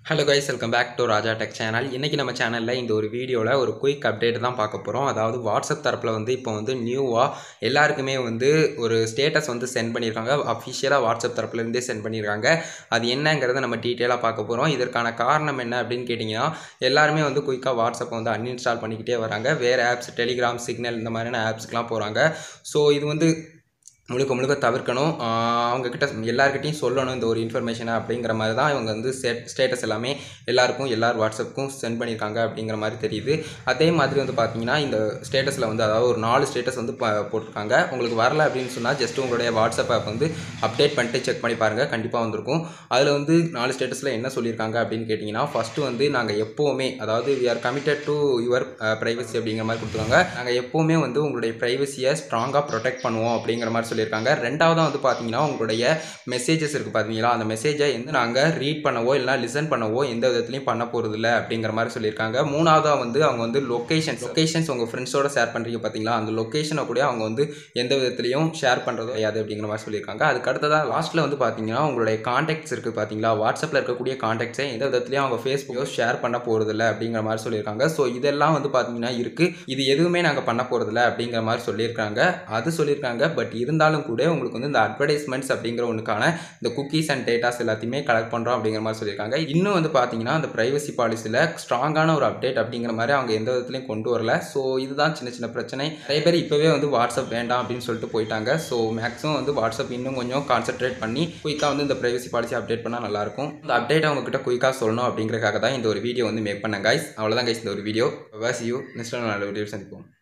hello guys welcome back to Raja tech channel இன்றைக்கி நம்ம சேனலில் இந்த ஒரு வீடியோவில் ஒரு குயிக் அப்டேட் தான் பார்க்க போகிறோம் அதாவது வாட்ஸ்அப் தரப்பில் வந்து இப்போ வந்து நியூவாக எல்லாருக்குமே வந்து ஒரு ஸ்டேட்டஸ் வந்து சென்ட் பண்ணியிருக்காங்க அஃபிஷியலாக வாட்ஸ்அப் தரப்புலேருந்தே சென்ட் பண்ணியிருக்காங்க அது என்னங்கிறத நம்ம டீட்டெயிலாக பார்க்க போகிறோம் இதற்கான காரணம் என்ன அப்படின்னு கேட்டிங்கன்னா எல்லாருமே வந்து குயிக்காக வாட்ஸ்அப்பை வந்து அன்இன்ஸ்டால் பண்ணிக்கிட்டே வராங்க வேறு ஆப்ஸ் டெலிகிராம் சிக்னல் இந்த மாதிரியான ஆப்ஸ்க்கெலாம் போகிறாங்க ஸோ இது வந்து முழுக்க முழுக்க தவிர்க்கணும் ஆஹ் அவங்கக்கிட்ட எல்லாருக்கிட்டையும் சொல்லணும் இந்த ஒரு இன்ஃபர்மேஷனை அப்படிங்கிற மாதிரி தான் இவங்க வந்து ஸ்டேட் ஸ்டேட்டஸ் எல்லாமே எல்லாருக்கும் எல்லார் வாட்ஸ்அப்புக்கும் சென்ட் பண்ணியிருக்காங்க அப்படிங்கிற மாதிரி தெரியுது அதே மாதிரி வந்து பார்த்தீங்கன்னா இந்த ஸ்டேட்டஸில் வந்து அதாவது ஒரு நாலு ஸ்டேட்டஸ் வந்து ப- போட்டிருக்காங்க உங்களுக்கு வரல அப்படின்னு சொன்னால் ஜஸ்ட் உங்களுடைய வாட்ஸ்அப் ஆப் வந்து அப்டேட் பண்ணிட்டு செக் பண்ணி பாருங்கள் கண்டிப்பாக வந்திருக்கும் அதில் வந்து நாலு ஸ்டேட்டஸில் என்ன சொல்லியிருக்காங்க அப்படின்னு கேட்டிங்கன்னா ஃபஸ்ட்டு வந்து நாங்கள் எப்போவுமே அதாவது we are committed to your privacy அப்படிங்கிற மாதிரி கொடுத்துருக்காங்க நாங்கள் எப்போவுமே வந்து உங்களுடைய ப்ரைவசியை ஸ்ட்ராங்காக ப்ரொடெக்ட் பண்ணுவோம் அப்படிங்கிற மாதிரி சொல்லியிருக்காங்க ரெண்டாவதாக வந்து பார்த்தீங்கன்னா உங்களுடைய மெசேஜஸ் இருக்குது பார்த்தீங்களா அந்த மெசேஜை வந்து நாங்கள் ரீட் பண்ணவோ இல்லைனா லிசன் பண்ணவோ எந்த விதத்துலையும் பண்ண போகிறது இல்லை அப்படிங்கிற மாதிரி சொல்லியிருக்காங்க மூணாவதாக வந்து அவங்க வந்து லொக்கேஷன்ஸ் லொக்கேஷன்ஸ் உங்கள் ஃப்ரெண்ட்ஸோட ஷேர் பண்ணுறீங்க பார்த்தீங்களா அந்த லொக்கேஷனை கூட அவங்க வந்து எந்த விதத்துலையும் ஷேர் பண்ணுறது கிடையாது அப்படிங்கிற மாதிரி சொல்லியிருக்காங்க அதுக்கு அடுத்ததாக லாஸ்ட்டில் வந்து பார்த்தீங்கன்னா உங்களுடைய காண்டாக்ட்ஸ் இருக்குது பார்த்தீங்களா வாட்ஸ்அப்பில் இருக்கக்கூடிய காண்டாக்ட்ஸை எந்த விதத்துலையும் அவங்க ஃபேஸ்புக்கோ ஷேர் பண்ண போகிறதில்ல அப்படிங்கிற மாதிரி சொல்லியிருக்காங்க ஸோ இதெல்லாம் வந்து பார்த்தீங்கன்னா இருக்குது இது எதுவுமே நாங்கள் பண்ண போகிறதில்ல அப்படிங்கிற மாதிரி சொல்லியிருக்காங்க அது சொல்லியிருக்காங்க பட் இருந்தாலும் கூட உங்களுக்கு வந்து இந்த அட்வர்டைஸ்மெண்ட்ஸ் அப்படிங்கிற ஒன்றுக்கான இந்த குக்கீஸ் அண்ட் டேட்டாஸ் எல்லாத்தையுமே கலெக்ட் பண்ணுறோம் அப்படிங்கிற மாதிரி சொல்லியிருக்காங்க இன்னும் வந்து பார்த்தீங்கன்னா அந்த ப்ரைவசி பாலிசியில் ஸ்ட்ராங்கான ஒரு அப்டேட் அப்படிங்கிற மாதிரி அவங்க எந்த விதத்துலையும் கொண்டு வரல ஸோ இதுதான் சின்ன சின்ன பிரச்சனை நிறைய பேர் இப்போவே வந்து வாட்ஸ்அப் வேண்டாம் அப்படின்னு சொல்லிட்டு போயிட்டாங்க ஸோ மேக்ஸிமம் வந்து வாட்ஸ்அப் இன்னும் கொஞ்சம் கான்சென்ட்ரேட் பண்ணி குயிக்காக வந்து இந்த ப்ரைவசி பாலிசி அப்டேட் பண்ணால் நல்லாயிருக்கும் இந்த அப்டேட் அவங்க கிட்ட குயிக்காக சொல்லணும் அப்படிங்கிறக்காக தான் இந்த ஒரு வீடியோ வந்து மேக் பண்ணேன் கைஸ் அவ்வளோதான் கைஸ் இந்த ஒரு வீடியோ வாசி யூ நெக்ஸ்ட் நல்ல வீடியோ சந்திப்போம்